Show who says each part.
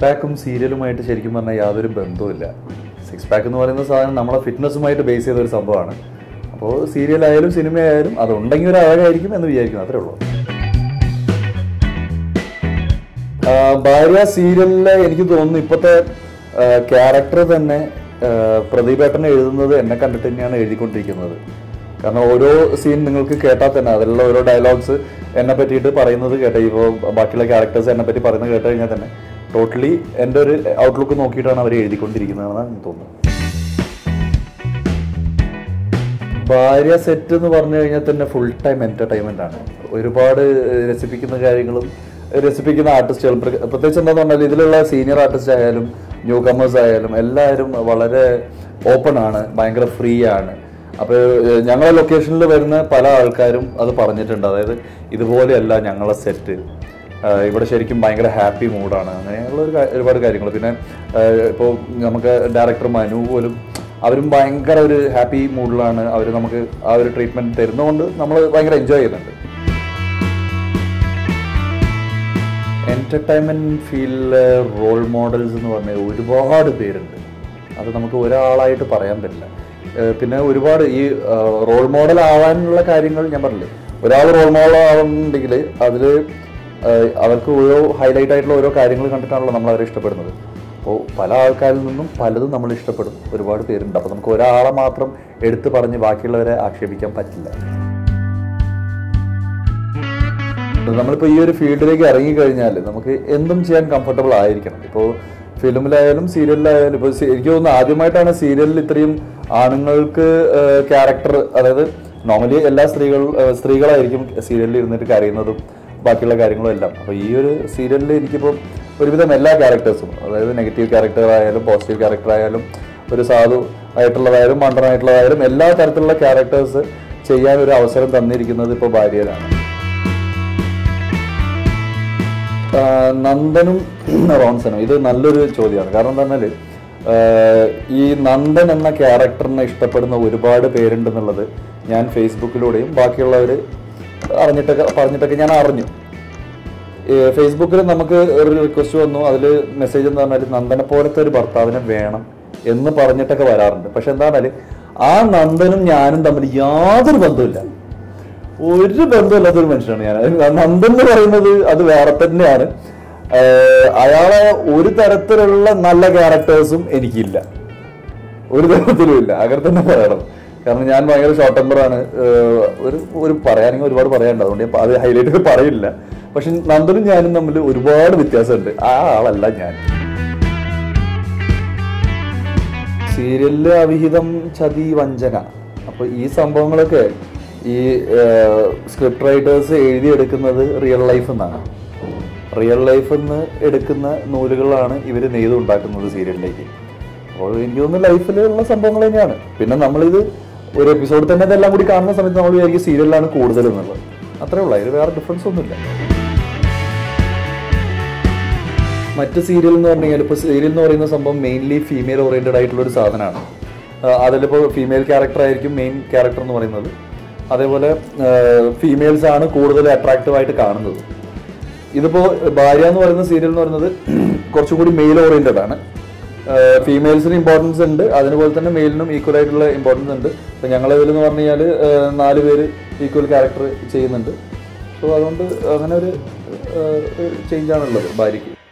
Speaker 1: പാക്കും സീരിയലുമായിട്ട് ശരിക്കും പറഞ്ഞാൽ യാതൊരു ബന്ധവുമില്ല സിക്സ് പാക്ക് എന്ന് പറയുന്ന സാധനം നമ്മളെ ഫിറ്റ്നസ്സുമായിട്ട് ബേസ് ചെയ്ത ഒരു സംഭവമാണ് അപ്പോൾ സീരിയൽ ആയാലും സിനിമ ആയാലും അതുണ്ടെങ്കിൽ ഒരു അഴകായിരിക്കും എന്ന് വിചാരിക്കുന്നു അത്രേ ഉള്ളൂ ആ, ഭാര്യ സീരിയലിലെ എനിക്ക് തോന്നുന്നു ഇപ്പോഴത്തെ ക്യാരക്ടർ തന്നെ ആ, പ്രദീപേട്ടനെ എഴുതുന്നത് എന്നെ കണ്ടിട്ട് തന്നെയാണ് എഴുതിക്കൊണ്ടിരിക്കുന്നത് കാരണം ഓരോ സീൻ നിങ്ങൾക്ക് കേട്ടാൽ തന്നെ അതിലുള്ള ഓരോ ഡയലോഗ്സ് എന്നെ പറ്റിയിട്ട് പറയുന്നത് കേട്ട ഇപ്പോൾ ബാക്കിയുള്ള ക്യാരക്ടേഴ്സ് എന്നെ പറ്റി പറയുന്നത് കേട്ട് കഴിഞ്ഞാൽ തന്നെ ടോട്ടലി എൻ്റെ ഒരു ഔട്ട്ലുക്ക് നോക്കിയിട്ടാണ് അവർ എഴുതിക്കൊണ്ടിരിക്കുന്നതെന്നാണ് എനിക്ക് തോന്നുന്നത് ഭാര്യ സെറ്റ് എന്ന് പറഞ്ഞു കഴിഞ്ഞാൽ തന്നെ ഫുൾ ടൈം എന്റർടൈൻമെന്റ് ആണ് ഒരുപാട് രസിപ്പിക്കുന്ന കാര്യങ്ങളും രസിപ്പിക്കുന്ന ആർട്ടിസ്റ്റുകൾ പ്രത്യേകിച്ച് എന്താന്ന് പറഞ്ഞാൽ ഇതിലുള്ള സീനിയർ ആർട്ടിസ്റ്റ് ആയാലും ന്യൂ കമേഴ്സ് ആയാലും എല്ലാവരും വളരെ ഓപ്പൺ ആണ് ഭയങ്കര ഫ്രീ ആണ് അപ്പോൾ ഞങ്ങളെ ലൊക്കേഷനിൽ വരുന്ന പല ആൾക്കാരും അത് പറഞ്ഞിട്ടുണ്ട് അതായത് ഇതുപോലെയല്ല ഞങ്ങളെ സെറ്റ് ഇവിടെ ശരിക്കും ഭയങ്കര ഹാപ്പി മൂഡാണ് അങ്ങനെയുള്ള ഒരു കാ- ഒരുപാട് കാര്യങ്ങൾ പിന്നെ ഇപ്പോൾ നമുക്ക് ഡയറക്ടർ മനു പോലും അവരും ഭയങ്കര ഒരു ഹാപ്പി മൂഡിലാണ് അവർ നമുക്ക് ആ ഒരു ട്രീറ്റ്മെന്റ് തരുന്നതുകൊണ്ട് നമ്മൾ ഭയങ്കര എൻജോയ് ചെയ്യുന്നുണ്ട് എന്റർടൈൻമെന്റ് ഫീൽഡിലെ റോൾ മോഡൽസ് എന്ന് പറഞ്ഞാൽ ഒരുപാട് പേരുണ്ട് അത് നമുക്ക് ഒരാളായിട്ട് പറയാൻ പറ്റില്ല ഏഹ് പിന്നെ ഒരുപാട് ഈ റോൾ മോഡൽ ആവാനുള്ള കാര്യങ്ങൾ ഞാൻ പറഞ്ഞില്ലേ ഒരാൾ റോൾ മോഡൽ ആവുന്നുണ്ടെങ്കിൽ അതിൽ അവർക്ക് ഓരോ ഹൈലൈറ്റ് ആയിട്ടുള്ള ഓരോ കാര്യങ്ങൾ കണ്ടിട്ടാണല്ലോ നമ്മൾ അവരെ ഇഷ്ടപ്പെടുന്നത് അപ്പോൾ പല ആൾക്കാരിൽ നിന്നും പലതും നമ്മൾ ഇഷ്ടപ്പെടും ഒരുപാട് പേരുണ്ട് അപ്പോൾ നമുക്ക് ഒരാളെ മാത്രം എടുത്തു പറഞ്ഞ് ബാക്കിയുള്ളവരെ ആക്ഷേപിക്കാൻ പറ്റില്ല നമ്മളിപ്പോൾ ഈ ഒരു ഫീൽഡിലേക്ക് ഇറങ്ങിക്കഴിഞ്ഞാൽ നമുക്ക് എന്തും ചെയ്യാൻ കംഫർട്ടബിൾ ആയിരിക്കണം ഇപ്പോൾ ഫിലിമിലായാലും സീരിയലിലായാലും ഇപ്പോൾ സി- എനിക്ക് തോന്നുന്നു ആദ്യമായിട്ടാണ് സീരിയലിൽ ഇത്രയും ആണുങ്ങൾക്ക് ക്യാരക്ടർ അതായത് നോർമലി എല്ലാ സ്ത്രീകൾ ഏഹ് സ്ത്രീകളായിരിക്കും സീരിയലിൽ ഇരുന്നിട്ട് കരയുന്നതും ബാക്കിയുള്ള കാര്യങ്ങളും എല്ലാം അപ്പോൾ ഈ ഒരു സീരിയലിൽ എനിക്കിപ്പോൾ ഒരുവിധം എല്ലാ ക്യാരക്ടേഴ്സും അതായത് നെഗറ്റീവ് ക്യാരക്ടർ ആയാലും പോസിറ്റീവ് ക്യാരക്ടർ ആയാലും ഒരു സാധു ആയിട്ടുള്ളതായാലും മണ്ടനായിട്ടുള്ളതായാലും എല്ലാ തരത്തിലുള്ള ക്യാരക്ടേഴ്സ് ചെയ്യാൻ ഒരു അവസരം തന്നിരിക്കുന്നത് ഇപ്പോൾ ഭാര്യയിലാണ് ആ, നന്ദനും റോൺസനും ഇത് നല്ലൊരു ചോദ്യമാണ് കാരണം എന്താ പറഞ്ഞാല് ആ, ഈ നന്ദൻ എന്ന ക്യാരക്ടറിനെ ഇഷ്ടപ്പെടുന്ന ഒരുപാട് പേരുണ്ടെന്നുള്ളത് ഞാൻ ഫേസ്ബുക്കിലൂടെയും ബാക്കിയുള്ളവർ അറിഞ്ഞിട്ടൊക്കെ പറഞ്ഞിട്ടൊക്കെ ഞാൻ അറിഞ്ഞു ഫേസ്ബുക്കിൽ നമുക്ക് ഒരു റിക്വസ്റ്റ് വന്നു അതിൽ മെസ്സേജ് എന്ന് പറഞ്ഞാൽ നന്ദനെ പോലത്തെ ഒരു ഭർത്താവിനെ വേണം എന്ന് പറഞ്ഞിട്ടൊക്കെ വരാറുണ്ട് പക്ഷെ എന്താ പറഞ്ഞാൽ ആ നന്ദനും ഞാനും തമ്മിൽ യാതൊരു ബന്ധമില്ല ഒരു ബന്ധമില്ലാത്ത ഒരു മനുഷ്യനാണ് ഞാൻ അത് നന്ദൻ എന്ന് പറയുന്നത് അത് വേറെ തന്നെയാണ് ഏഹ് അയാളെ ഒരു തരത്തിലുള്ള നല്ല ക്യാരക്ടേഴ്സും എനിക്കില്ല ഒരു തരത്തിലും ഇല്ല അങ്ങനെ തന്നെ പറയണം കാരണം ഞാൻ ഭയങ്കര ഷോർട്ട് ടെമ്പറാണ് ഒരു ഒരു പറയാനെങ്കിൽ ഒരുപാട് പറയാനുണ്ട് അതുകൊണ്ട് ഞാൻ അത് ഹൈലൈറ്റ് പറയില്ല പക്ഷെ നന്ദനും ഞാനും തമ്മിൽ ഒരുപാട് വ്യത്യാസമുണ്ട് ആ ആളല്ല ഞാൻ സീരിയലില് അവിഹിതം ചതി വഞ്ചന അപ്പൊ ഈ സംഭവങ്ങളൊക്കെ ഈ സ്ക്രിപ്റ്റ് റൈറ്റേഴ്സ് എഴുതിയെടുക്കുന്നത് റിയൽ ലൈഫ് എന്നാണ് റിയൽ ലൈഫിൽ നിന്ന് എടുക്കുന്ന നൂലുകളാണ് ഇവർ നെയ്ത് ഉണ്ടാക്കുന്നത് സീരിയലിലേക്ക് അപ്പോൾ എനിക്ക് തോന്നുന്നു ലൈഫിലുള്ള സംഭവങ്ങൾ തന്നെയാണ് പിന്നെ നമ്മളിത് ഒരു എപ്പിസോഡ് തന്നെ ഇതെല്ലാം കൂടി കാണുന്ന സമയത്ത് നമ്മൾ വിചാരിക്കും സീരിയലിലാണ് കൂടുതൽ എന്നുള്ളത് അത്രേ ഉള്ളൂ അതിൽ വേറെ ഡിഫറൻസ് ഒന്നുമില്ല മറ്റ് സീരിയൽ എന്ന് പറഞ്ഞു കഴിഞ്ഞാൽ ഇപ്പോൾ സീരിയൽ എന്ന് പറയുന്ന സംഭവം മെയിൻലി ഫീമെയിൽ ഓറിയന്റഡ് ആയിട്ടുള്ള ഒരു സാധനമാണ് അതിലിപ്പോൾ ഫീമെയിൽ ക്യാരക്ടർ ആയിരിക്കും മെയിൻ ക്യാരക്ടർ എന്ന് പറയുന്നത് അതേപോലെ ഫീമെയിൽസ് ആണ് കൂടുതൽ അട്രാക്റ്റീവ് ആയിട്ട് കാണുന്നത് ഇതിപ്പോൾ ഭാര്യ എന്ന് പറയുന്ന സീരിയൽ എന്ന് പറയുന്നത് കുറച്ചും കൂടി മെയിൽ ഓറിയന്റഡ് ആണ് ഫീമെയിൽസിന് ഇമ്പോർട്ടൻസ് ഉണ്ട് അതുപോലെ തന്നെ മെയിലിനും ഈക്വൽ ആയിട്ടുള്ള ഇമ്പോർട്ടൻസ് ഉണ്ട് ഇപ്പം ഞങ്ങളെ ഇതിൽ എന്ന് പറഞ്ഞു കഴിഞ്ഞാൽ നാല് പേര് ഈക്വൽ ക്യാരക്ടർ ചെയ്യുന്നുണ്ട് സോ അതുകൊണ്ട് അങ്ങനെ ഒരു ചേഞ്ച് ആണുള്ളത് ഭാര്യയ്ക്ക്